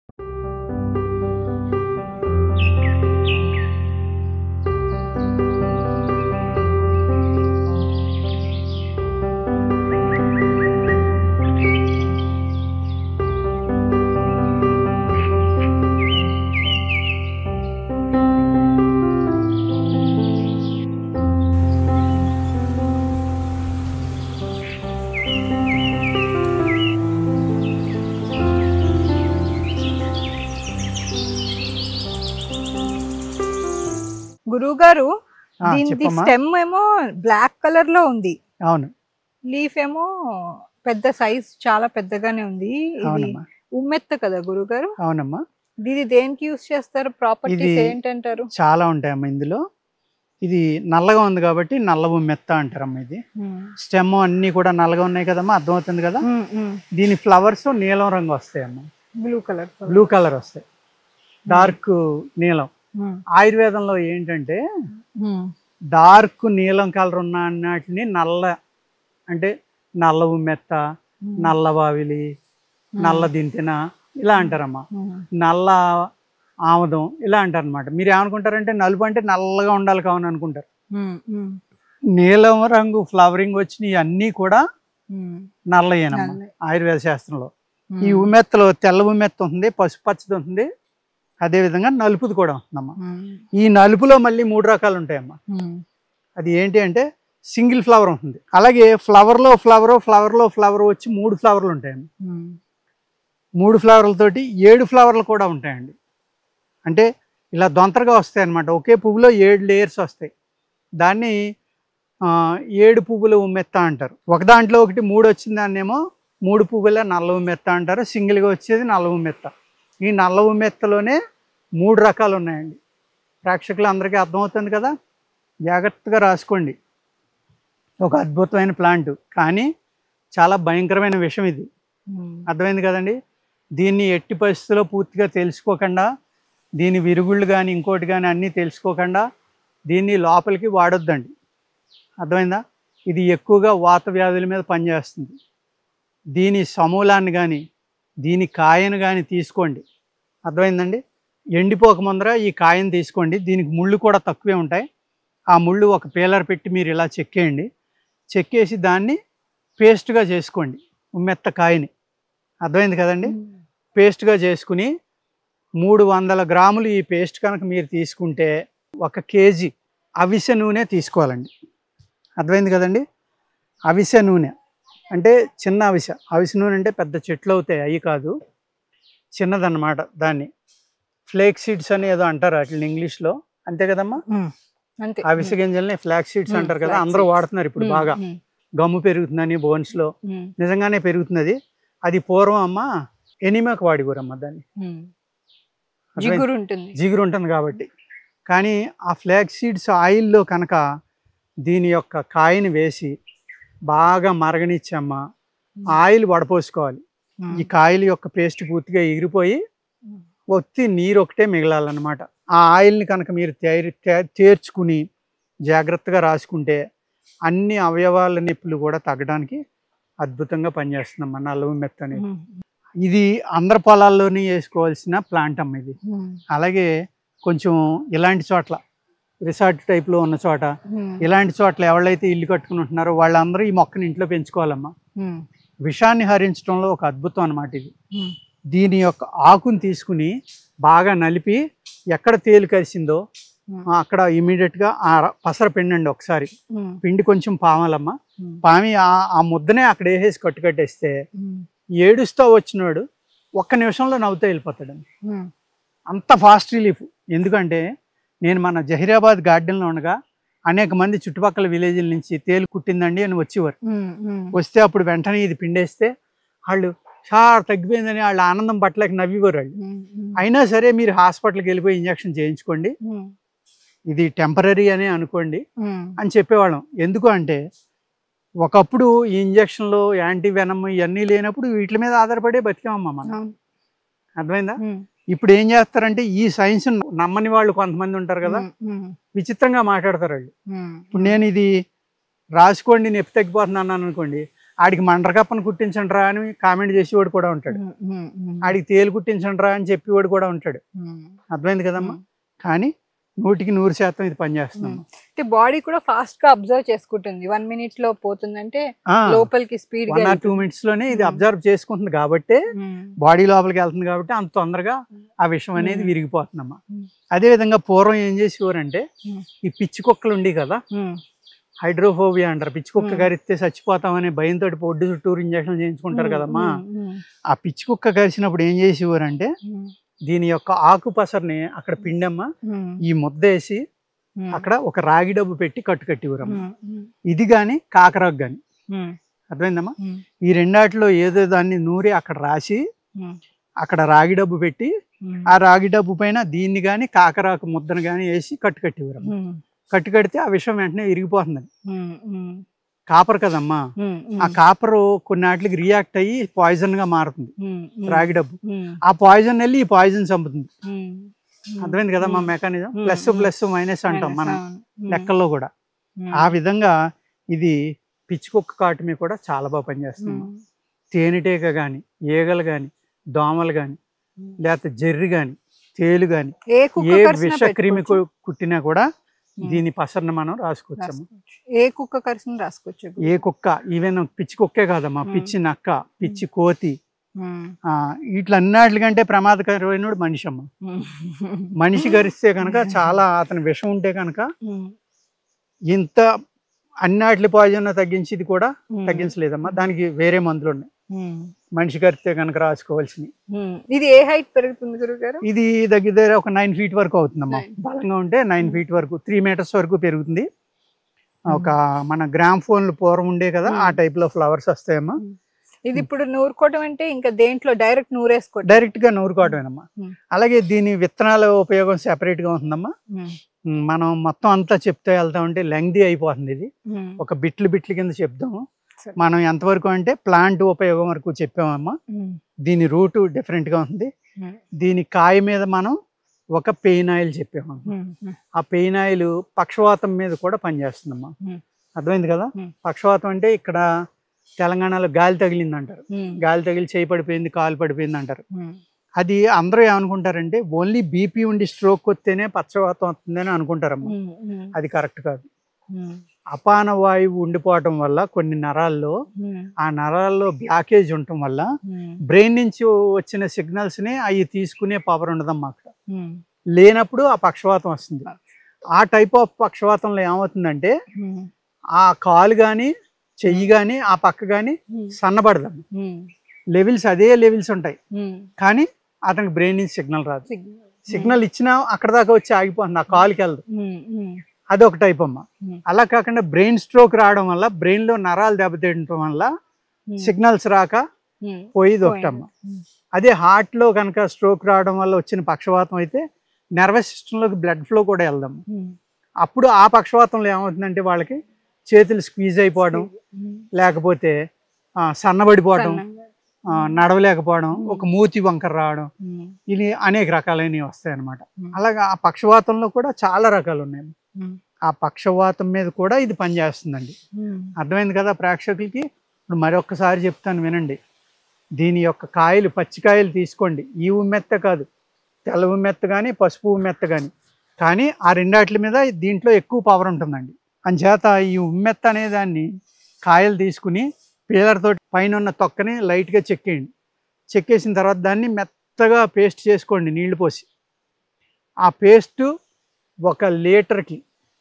గురువు గారు ఆ, దీని చెప్పమ్మా స్టెమ్ ఏమో బ్లాక్ కలర్ లో ఉంది అవును లీఫ్ ఏమో పెద్ద సైజ్ చాలా పెద్దగానే ఉంది ఇది అవునమ్మా ఉమ్మెత్త కదా గురువు గారు అవునమ్మా ఇది దేనికి యూస్ చేస్తారు ప్రాపర్టీస్ ఇది- ఏంటంటారు చాలా ఉంటాయమ్మా ఇందులో ఇది నల్లగా ఉంది కాబట్టి నల్ల మెత్త అంటారమ్మా ఇది స్టెమ్ అన్ని కూడా నల్లగా ఉన్నాయి కదమ్మా అర్థమవుతుంది కదా దీని ఫ్లవర్స్ నీలం రంగు వస్తాయమ్మా బ్లూ కలర్ బ్లూ కలర్ వస్తాయి డార్క్ నీలం ఆయుర్వేదంలో ఏంటంటే డార్క్ నీలం కలర్ ఉన్న అన్నిటిని నల్ల అంటే నల్ల ఉమ్మెత్త నల్ల బావిలి నల్ల దింతిన ఇలా అంటారమ్మా నల్ల ఆముదం ఇలా అంటారు అనమాట మీరు ఏమనుకుంటారంటే నలుపు అంటే నల్లగా ఉండాలి కావని అనుకుంటారు నీలం రంగు ఫ్లవరింగ్ వచ్చినవి అన్నీ కూడా నల్లయేనమ్మా నల్లే. ఆయుర్వేద శాస్త్రంలో ఈ ఉమ్మెత్తలో తెల్ల ఉమ్మెత్త ఉంటుంది పసుపచ్చది ఉంటుంది అదే విధంగా నలుపుది కూడా ఉంటుందమ్మా ఈ నలుపులో మళ్ళీ మూడు రకాలు ఉంటాయమ్మా అది ఏంటి అంటే సింగిల్ ఫ్లవర్ ఉంటుంది అలాగే ఫ్లవర్లో ఫ్లవర్ ఫ్లవర్లో ఫ్లవర్ వచ్చి మూడు ఫ్లవర్లు ఉంటాయండి మూడు ఫ్లవర్లతోటి ఏడు ఫ్లవర్లు కూడా ఉంటాయండి అంటే ఇలా దొంతరగా వస్తాయి అన్నమాట ఒకే పువ్వులో ఏడు లేయర్స్ వస్తాయి దాన్ని ఆ, ఏడు పువ్వుల ఉమ్మెత్త అంటారు ఒక దాంట్లో ఒకటి మూడు వచ్చిన దాన్నేమో మూడు పువ్వుల నల్ల ఉమ్మెత్త అంటారు సింగిల్గా వచ్చేది నల్ల ఉమ్మెత్త ఈ నల్ల ఉమ్మెత్తలోనే మూడు రకాలు ఉన్నాయండి ప్రేక్షకులు అందరికీ అర్థమవుతుంది కదా జాగ్రత్తగా రాసుకోండి ఒక అద్భుతమైన ప్లాంట్ కానీ చాలా భయంకరమైన విషయం ఇది అర్థమైంది కదండి దీన్ని ఎట్టి పరిస్థితుల్లో పూర్తిగా తెలుసుకోకుండా దీని విరుగుళ్ళు కానీ ఇంకోటి కానీ అన్నీ తెలుసుకోకుండా దీన్ని లోపలికి వాడొద్దండి అర్థమైందా ఇది ఎక్కువగా వాత వ్యాధుల మీద పనిచేస్తుంది దీని సమూలాన్ని కానీ దీని కాయను కానీ తీసుకోండి అర్థమైందండి ఎండిపోక ముందర ఈ కాయను తీసుకోండి దీనికి ముళ్ళు కూడా తక్కువే ఉంటాయి ఆ ముళ్ళు ఒక పీలర్ పెట్టి మీరు ఇలా చెక్కేయండి చెక్కేసి దాన్ని పేస్ట్గా చేసుకోండి ఉమ్మెత్త కాయని అర్థమైంది కదండి పేస్ట్గా చేసుకుని మూడు వందల గ్రాములు ఈ పేస్ట్ కనుక మీరు తీసుకుంటే ఒక కేజీ అవిసె నూనె తీసుకోవాలండి అర్థమైంది కదండి అవిసె నూనె అంటే చిన్న అవిసె అవిసె నూనె అంటే పెద్ద చెట్లు అవుతాయి అవి కాదు చిన్నదన్నమాట దాన్ని ఫ్లేక్ సీడ్స్ అని ఏదో అంటారు వాటిని ఇంగ్లీష్లో అంతే కదమ్మా అంతే అవిసె గింజల్ని ఫ్లాక్ సీడ్స్ మ్మ్, అంటారు కదా flax అందరూ seeds. వాడుతున్నారు ఇప్పుడు బాగా గమ్ము పెరుగుతుందని బోన్స్లో నిజంగానే పెరుగుతున్నది అది పూర్వం అమ్మ ఎనిమాకు వాడిగోరమ్మ దాన్ని అర్థమైంది? జిగురు ఉంటుంది జిగురు ఉంటుంది కాబట్టి కానీ ఆ ఫ్లాక్ సీడ్స్ ఆయిల్లో కనుక దీని యొక్క కాయని వేసి బాగా మరగనిచ్చమ్మ ఆయిల్ వడపోసుకోవాలి ఈ కాయల యొక్క పేస్ట్ పూర్తిగా ఎగిరిపోయి ఒత్తి నీరు ఒకటే మిగలాలన్నమాట ఆ ఆయిల్ని కనుక మీరు తేరి తే- తేర్చుకుని జాగ్రత్తగా రాసుకుంటే అన్ని అవయవాల నొప్పులు కూడా తగ్గడానికి అద్భుతంగా పనిచేస్తుందమ్మా నల్లవు మెత్త అనేది ఇది అందరి పొలాల్లోనే వేసుకోవాల్సిన ప్లాంట్ అమ్మ ఇది అలాగే కొంచెం ఇలాంటి చోట్ల రిసార్ట్ టైప్లో ఉన్న చోట ఇలాంటి చోట్ల ఎవరైతే ఇల్లు కట్టుకుని ఉంటున్నారో వాళ్ళందరూ ఈ మొక్కని ఇంట్లో పెంచుకోవాలమ్మా విషాన్ని హరించడంలో ఒక అద్భుతం అన్నమాట ఇది దీని యొక్క ఆకుని తీసుకుని బాగా నలిపి ఎక్కడ తేలు కలిసిందో ఆ, అక్కడ ఇమీడియట్గా ఆ ర- పసర పిండండి ఒకసారి పిండి కొంచెం పామాలమ్మ పామి ఆ ఆ ముద్దనే అక్కడ వేసేసి కట్టు కట్టేస్తే ఏడుస్తూ వచ్చినోడు ఒక్క నిమిషంలో నవ్వుతూ వెళ్ళిపోతాడండి అంత ఫాస్ట్ రిలీఫ్ ఎందుకంటే నేను మన జహీరాబాద్ గార్డెన్లో ఉండగా అనేక మంది చుట్టుపక్కల విలేజ్ల నుంచి తేలు కుట్టిందండి అని వచ్చేవారు వస్తే అప్పుడు వెంటనే ఇది పిండేస్తే వాళ్ళు సార్ తగ్గిపోయిందని వాళ్ళు ఆనందం పట్టలేక నవ్వేవారు వాళ్ళు అయినా సరే మీరు హాస్పిటల్కి వెళ్ళిపోయి ఇంజక్షన్ చేయించుకోండి ఇది టెంపరీ అనే అనుకోండి అని చెప్పేవాళ్ళం ఎందుకు అంటే ఒకప్పుడు ఈ ఇంజక్షన్లు యాంటీ వెనమ్ ఇవన్నీ లేనప్పుడు వీటి మీద ఆధారపడే బతికామమ్మా మనం అర్థమైందా ఇప్పుడు ఏం చేస్తారంటే ఈ సైన్స్ నమ్మని వాళ్ళు కొంతమంది ఉంటారు కదా విచిత్రంగా మాట్లాడతారు వాళ్ళు ఇప్పుడు నేను ఇది రాసుకోండి నొప్పి తగ్గిపోతున్నాను అనుకోండి ఆడికి మండ్రకప్పను కుట్టించండి రా అని కామెంట్ చేసేవాడు కూడా ఉంటాడు ఆడికి తేలు కుట్టించండి రా అని చెప్పేవాడు కూడా ఉంటాడు అర్థమైంది కదమ్మా కానీ నూటికి నూరు శాతం ఇది పనిచేస్తుందమ్మా అంటే బాడీ కూడా ఫాస్ట్ గా అబ్జర్వ్ చేసుకుంటుంది వన్ మినిట్ లో పోతుందంటే లోపలికి speed one or two minutes లోనే ఇది అబ్జర్వ్ చేసుకుంటుంది కాబట్టి బాడీ లోపలికి వెళ్తుంది కాబట్టి అంత తొందరగా ఆ విషయం అనేది మ్మ్. విరిగిపోతుందమ్మా మ్మ్. అదే విధంగా పూర్వం ఏం చేసేవారంటే మ్మ్. ఈ పిచ్చి కుక్కలు ఉండి కదా హైడ్రోఫోబియా అంటారు పిచ్చి కుక్క మ్మ్. కరిస్తే చచ్చిపోతామనే భయంతో ఒడ్డు చుట్టూరు ఇంజక్షన్ చేయించుకుంటారు కదమ్మా ఆ పిచ్చి కుక్క కరిచినప్పుడు ఏం చేసేవారంటే దీని యొక్క ఆకు పసర్ని అక్కడ పిండమ్మ ఈ ముద్ద వేసి అక్కడ ఒక రాగి డబ్బు పెట్టి కట్టు కట్టివరమ్మ ఇది గాని కాకరాకు గాని అర్థమైందమ్మా ఈ రెండాటిలో ఏదో దాన్ని నూరి అక్కడ రాసి అక్కడ రాగి డబ్బు పెట్టి ఆ రాగి డబ్బు పైన దీన్ని గాని కాకరాకు ముద్దను గాని వేసి కట్టు కట్టివరమ్మ కట్టు కడితే ఆ విషయం వెంటనే విరిగిపోతుంది కాపర్ కదమ్మా ఆ కాపర్ కొన్నాటికి రియాక్ట్ అయ్యి పాయిజన్ గా మారుతుంది రాగి డబ్బు ఆ పాయిజన్ వెళ్ళి ఈ పాయిజన్ చంపుతుంది అర్థమైంది కదా మా మెకానిజం ప్లస్ ప్లస్ మైనస్ అంటాం మనం లెక్కల్లో కూడా ఆ విధంగా ఇది పిచ్చి కుక్క కాటు మీద కూడా చాలా బాగా పనిచేస్తుంది తేనెటీగ కానీ ఈగలు కానీ దోమలు కానీ లేకపోతే జర్రి కానీ తేలు కానీ ఏ ఏ కుక్క కరిసినా విష క్రిమి పెట్టుకోవచ్చు. కు- కుట్టినా కూడా ఉమ్. దీని పసరను మనం రాసుకోవచ్చమ్మా రాసుకోవచ్చు. ఏ కుక్క కరిసిన రాసుకోవచ్చు ఏ కుక్క ఈవెన్ పిచ్చి కుక్కే కాదమ్మా ఉమ్. పిచ్చి నక్క పిచ్చి కోతి ఉమ్. ఆ వీటిలన్నిటికంటే ప్రమాదకరమైన మనిషి అమ్మ ఉమ్. మనిషి గరిస్తే కనుక చాలా అతని విషం ఉంటే కనుక ఉమ్. ఇంత అన్నిటి పాయిజన్ తగ్గించి ఇది కూడా ఉమ్. తగ్గించలేదమ్మా దానికి వేరే మందులు ఉన్నాయి ఉమ్. మనిషి కరిస్తే కనుక రాసుకోవాల్సినవి ఉమ్. ఇది ఏ హైట్ పెరుగుతుంది గురువు గారు ఇది దగ్గర దగ్గర ఒక నైన్ ఫీట్ వరకు అవుతుందమ్మా Nine. బలంగా ఉంటే నైన్ ఫీట్ వరకు త్రీ మీటర్స్ వరకు పెరుగుతుంది ఒక మన గ్రామ్ ఫోన్లు పూర్వం ఉండే కదా ఆ Hmm. టైప్ లో ఫ్లవర్స్ వస్తాయమ్మా ఇది ఇప్పుడు నూరుకోవటం అంటే ఇంకా దేంట్లో డైరెక్ట్ నూరేసుకోవటం డైరెక్ట్ గా నూరుకోవటమేనమ్మా Hmm. అలాగే దీని విత్తనాల ఉపయోగం సెపరేట్ గా ఉంటుందమ్మా ఉమ్. ఉమ్, మనం మొత్తం అంతా చెప్తే వెళ్తా ఉంటే లెంగ్దీ అయిపోతుంది ఇది ఉమ్. ఒక బిట్లు బిట్లు కింద చెప్దాము సరే. మనం ఎంతవరకు అంటే ప్లాంట్ ఉపయోగం వరకు చెప్పామమ్మా ఉమ్. దీని రూటు డిఫరెంట్ గా ఉంది ఉమ్. దీని కాయ మీద మనం ఒక పెయిన్ ఆయిల్ చెప్పాము ఉమ్. ఉమ్. ఆ పెయిన్ ఆయిల్ పక్షవాతం మీద కూడా పనిచేస్తుందమ్మా Hmm. అర్థమైంది కదా Hmm. పక్షవాతం అంటే ఇక్కడ తెలంగాణలో గాలి తగిలింది అంటారు ఉమ్. గాలి తగిలి చేయి పడిపోయింది కాలు పడిపోయింది అంటారు ఉమ్. అది అందరూ ఏమనుకుంటారంటే ఓన్లీ బీపీ ఉండి స్ట్రోక్ వస్తేనే పక్షవాతం వస్తుందని అనుకుంటారమ్మా ఉమ్. ఉమ్. అది కరెక్ట్ కాదు ఉమ్. అపాన వాయువు ఉండిపోవటం వల్ల కొన్ని నరాల్లో ఉమ్. ఆ నరాల్లో బ్లాకేజ్ ఉండటం వల్ల ఉమ్. బ్రెయిన్ నుంచి వచ్చిన సిగ్నల్స్ ని అవి తీసుకునే పవర్ ఉండదమ్మా అక్కడ ఉమ్. లేనప్పుడు ఆ పక్షవాతం వస్తుంది ఆ టైప్ ఆఫ్ పక్షవాతంలో ఏమవుతుందంటే ఉమ్. ఆ కాలు కానీ చెయ్యి కానీ ఆ పక్క కానీ ఉమ్. సన్నబడదమ్మా ఉమ్. లెవెల్స్ అదే లెవెల్స్ ఉంటాయి ఉమ్. కానీ అతనికి బ్రెయిన్ నుంచి సిగ్నల్ రాదు సిగ్నల్. సిగ్నల్ ఇచ్చినా అక్కడ దాకా వచ్చి ఆగిపోతుంది ఆ కాలుకి వెళ్ళదు ఉమ్. ఉమ్. అది ఒక టైప్ అమ్మా Hmm. అలా కాకుండా బ్రెయిన్ స్ట్రోక్ రావడం వల్ల బ్రెయిన్ లో నరాలు దెబ్బతింటం వల్ల ఉమ్. సిగ్నల్స్ రాక ఉమ్. పోయేది ఒకటమ్మ ఉమ్. అదే హార్ట్ లో కనుక స్ట్రోక్ రావడం వల్ల వచ్చిన పక్షవాతం అయితే నర్వస్ సిస్టంలోకి బ్లడ్ ఫ్లో కూడా వెళ్దాం ఉమ్. అప్పుడు ఆ పక్షవాతంలో ఏమవుతుందంటే వాళ్ళకి చేతులు స్క్వీజ్ అయిపోవడం ఉమ్. లేకపోతే ఆ, సన్నబడిపోవడం సన్నగా. ఆ, నడవలేకపోవడం ఒక మూతి వంకర రావడం ఉమ్. ఇది అనేక రకాలైనవి వస్తాయి అన్నమాట ఉమ్. అలాగా ఆ పక్షవాతంలో కూడా చాలా రకాలు ఉన్నాయి ఉమ్. ఆ పక్షవాతం మీద కూడా ఇది పనిచేస్తుందండి ఉమ్. అర్థమైంది కదా ప్రేక్షకులకి ఇప్పుడు మరొకసారి చెప్తాను వినండి దీని యొక్క కాయలు పచ్చికాయలు తీసుకోండి ఈ ఉమ్మెత్త కాదు తెల్ల ఉమ్మెత్త కానీ పసుపు ఉమ్మెత్త కానీ కానీ ఆ రెండాట్ల మీద దీంట్లో ఎక్కువ పవర్ ఉంటుందండి అంచేత ఈ ఉమ్మెత్త అనే దాన్ని కాయలు తీసుకుని పీలర్తో పైన ఉన్న తొక్కని లైట్గా చెక్కేయండి చెక్కేసిన తర్వాత దాన్ని మెత్తగా పేస్ట్ చేసుకోండి నీళ్లు పోసి ఆ పేస్టు ఒక లీటర్కి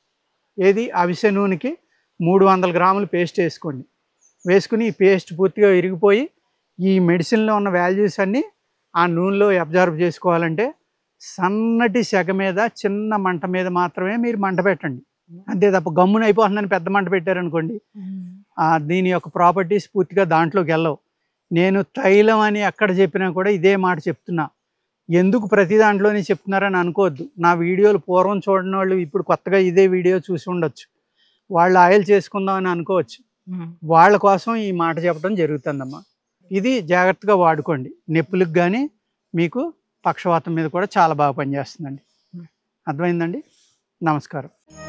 ఏది అవిసె నూనెకి మూడు వందల గ్రాములు పేస్ట్ వేసుకోండి వేసుకుని ఈ పేస్ట్ పూర్తిగా విరిగిపోయి ఈ మెడిసిన్లో ఉన్న వాల్యూస్ అన్నీ ఆ నూనెలో అబ్జర్వ్ చేసుకోవాలంటే సన్నటి సెగ మీద చిన్న మంట మీద మాత్రమే మీరు మంట పెట్టండి అంతే తప్ప గమ్మున అయిపోతుందని పెద్ద మంట పెట్టారనుకోండి ఉమ్. ఆ దీని యొక్క ప్రాపర్టీస్ పూర్తిగా దాంట్లోకి వెళ్ళవు నేను తైలం అని ఎక్కడ చెప్పినా కూడా ఇదే మాట చెప్తున్నా ఎందుకు ప్రతి దాంట్లోనే చెప్తున్నారని అనుకోవద్దు నా వీడియోలు పూర్వం చూడని వాళ్ళు ఇప్పుడు కొత్తగా ఇదే వీడియో చూసి ఉండొచ్చు వాళ్ళు ఆయిల్ చేసుకుందాం అని అనుకోవచ్చు ఉమ్. వాళ్ళ కోసం ఈ మాట చెప్పడం జరుగుతుందమ్మా ఇది జాగ్రత్తగా వాడుకోండి నొప్పులకు కానీ మీకు పక్షవాతం మీద కూడా చాలా బాగా పనిచేస్తుందండి అర్థమైందండి నమస్కారం